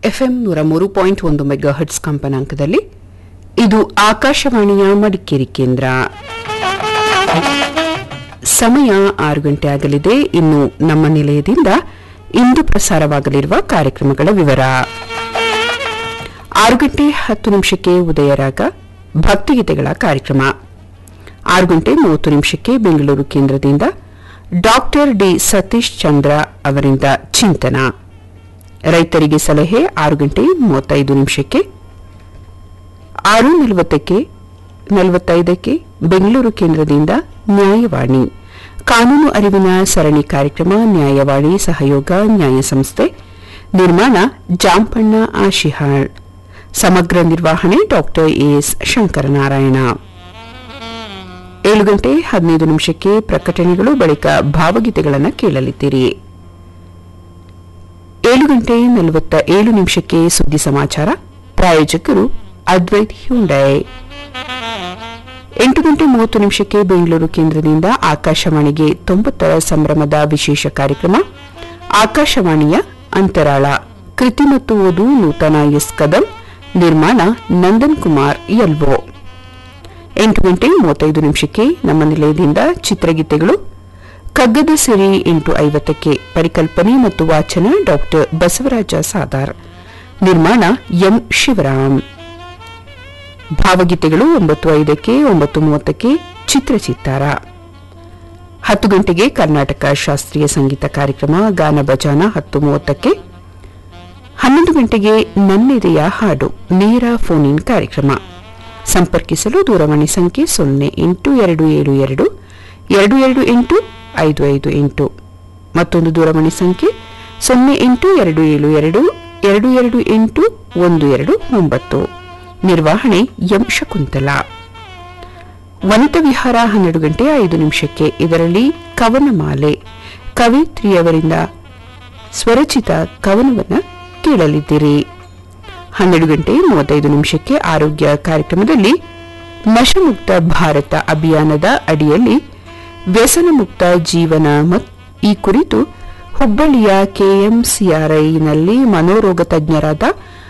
FM ನೂರ ಮೂರು point ಒಂದು ಮೆಗಾ ಹರ್ಟ್ಸ್ ಕಂಪನಾಂಕದಲ್ಲಿ ಇದು ಆಕಾಶವಾಣಿಯ ಮಡಿಕೇರಿ ಕೇಂದ್ರ ಸಮಯ ಆರು ಗಂಟೆ ಆಗಲಿದೆ ಇನ್ನು ನಮ್ಮ ನಿಲಯದಿಂದ ಇಂದು ಪ್ರಸಾರವಾಗಲಿರುವ ಕಾರ್ಯಕ್ರಮಗಳ ವಿವರ ಆರು ಗಂಟೆ ಹತ್ತು ನಿಮಿಷಕ್ಕೆ ಉದಯರಾಗ ಭಕ್ತಿಗೀತೆಗಳ ಕಾರ್ಯಕ್ರಮ ಆರು ಗಂಟೆ ಮೂವತ್ತು ನಿಮಿಷಕ್ಕೆ ಬೆಂಗಳೂರು ಕೇಂದ್ರದಿಂದ ಡಾಕ್ಟರ್ ಡಿ ಸತೀಶ್ ಚಂದ್ರ ಅವರಿಂದ ಚಿಂತನ ರೈತರಿಗೆ ಸಲಹೆ ಆರು ಗಂಟೆ ಮೂವತ್ತೈದು ನಿಮಿಷಕ್ಕೆ ಆರು ನಲವತ್ತಕ್ಕೆ ನಲವತ್ತೈದಕ್ಕೆ ಬೆಂಗಳೂರು ಕೇಂದ್ರದಿಂದ ನ್ಯಾಯವಾಣಿ ಕಾನೂನು ಅರಿವಿನ ಸರಣಿ ಕಾರ್ಯಕ್ರಮ ನ್ಯಾಯವಾಣಿ ಸಹಯೋಗ ನ್ಯಾಯ ಸಂಸ್ಥೆ ನಿರ್ಮಾಣ ಜಾಂಪಣ್ಣ ಆಶಿಹಾಳ್ ಸಮಗ್ರ ನಿರ್ವಹಣೆ ಡಾಕ್ಟರ್ ಎಎಸ್ ಶಂಕರನಾರಾಯಣ ಏಳು ಗಂಟೆ ಹದಿನೈದು ನಿಮಿಷಕ್ಕೆ ಪ್ರಕಟಣೆಗಳು ಬಳಿಕ ಭಾವಗೀತೆಗಳನ್ನು ಕೇಳಲಿದ್ದೀರಿ ಏಳು ಗಂಟೆ ನಲವತ್ತ ಏಳು ನಿಮಿಷಕ್ಕೆ ಸುದ್ದಿ ಸಮಾಚಾರ ಪ್ರಾಯೋಜಕರು ಅದ್ವೈತ್ ಹ್ಯುಂಡೈ ಎಂಟು ಗಂಟೆ ಮೂವತ್ತು ನಿಮಿಷಕ್ಕೆ ಬೆಂಗಳೂರು ಕೇಂದ್ರದಿಂದ ಆಕಾಶವಾಣಿಗೆ ತೊಂಬತ್ತರ ಸಂಭ್ರಮದ ವಿಶೇಷ ಕಾರ್ಯಕ್ರಮ ಆಕಾಶವಾಣಿಯ ಅಂತರಾಳ ಕೃತಿ ಮತ್ತು ಓದು ನೂತನ ಎಸ್ ಕದಂ ನಿರ್ಮಾಣ ನಂದನ್ ಕುಮಾರ್ ಎಲ್ಬೋ ಎಂಟು ಗಂಟೆ ಮೂವತ್ತೈದು ನಿಮಿಷಕ್ಕೆ ನಮ್ಮ ನಿಲಯದಿಂದ ಚಿತ್ರಗೀತೆಗಳು ಕಗ್ಗದ ಸಿರಿ ಎಂಟು ಐವತ್ತಕ್ಕೆ ಪರಿಕಲ್ಪನೆ ಮತ್ತು ವಾಚನ ಡಾಕ್ಟರ್ ಬಸವರಾಜ ಸಾದಾರ್ ನಿರ್ಮಾಣ ಎಂ ಶಿವರಾಮ್ ಭಾವಗೀತೆಗಳು ಒಂಬತ್ತು ಐದಕ್ಕೆ ಒಂಬತ್ತು ಮೂವತ್ತಕ್ಕೆ ಚಿತ್ರಚಿತ್ತಾರ ಹತ್ತು ಗಂಟೆಗೆ ಕರ್ನಾಟಕ ಶಾಸ್ತ್ರೀಯ ಸಂಗೀತ ಕಾರ್ಯಕ್ರಮ ಗಾನ ಭಜಾನ ಹತ್ತು ಮೂವತ್ತಕ್ಕೆ ಹನ್ನೊಂದು ಗಂಟೆಗೆ ನನ್ನೆದೆಯ ಹಾಡು ನೇರ ಫೋನ್ ಇನ್ ಕಾರ್ಯಕ್ರಮ ಸಂಪರ್ಕಿಸಲು ದೂರವಾಣಿ ಸಂಖ್ಯೆ ಸೊನ್ನೆ ಎಂಟು ಎರಡು ಏಳು ಎರಡು ಎರಡು ಎರಡು ಎಂಟು ಐದು ಐದು ಎಂಟು ಮತ್ತೊಂದು ದೂರವಾಣಿ ಸಂಖ್ಯೆ ಸೊನ್ನೆ ಎಂಟು ಎರಡು ಏಳು ಎರಡು ಎರಡು ಎರಡು ಎಂಟು ಒಂದು ಎರಡು ಒಂಬತ್ತು ನಿರ್ವಹಣೆ ಎಂ ಶಕುಂತಲಾ ವನಿತಾ ವಿಹಾರ ಹನ್ನೆರಡು ಗಂಟೆ ಐದು ನಿಮಿಷಕ್ಕೆ ಇದರಲ್ಲಿ ಕವನಮಾಲೆ ಕವಿತ್ರಿಯವರಿಂದ ಸ್ವರಚಿತ ಕವನವನ್ನು ಕೇಳಲಿದ್ದೀರಿ ಹನ್ನೆರಡು ಗಂಟೆ ಮೂವತ್ತೈದು ನಿಮಿಷಕ್ಕೆ ಆರೋಗ್ಯ ಕಾರ್ಯಕ್ರಮದಲ್ಲಿ ನಶಮುಕ್ತ ಭಾರತ ಅಭಿಯಾನದ ಅಡಿಯಲ್ಲಿ ವ್ಯಸನ ಮುಕ್ತ ಜೀವನ ಮತ್- ಈ ಕುರಿತು ಹುಬ್ಬಳ್ಳಿಯ ಕೆಎಂಸಿಆರ್ಐನಲ್ಲಿ ಮನೋರೋಗ ತಜ್ಞರಾದ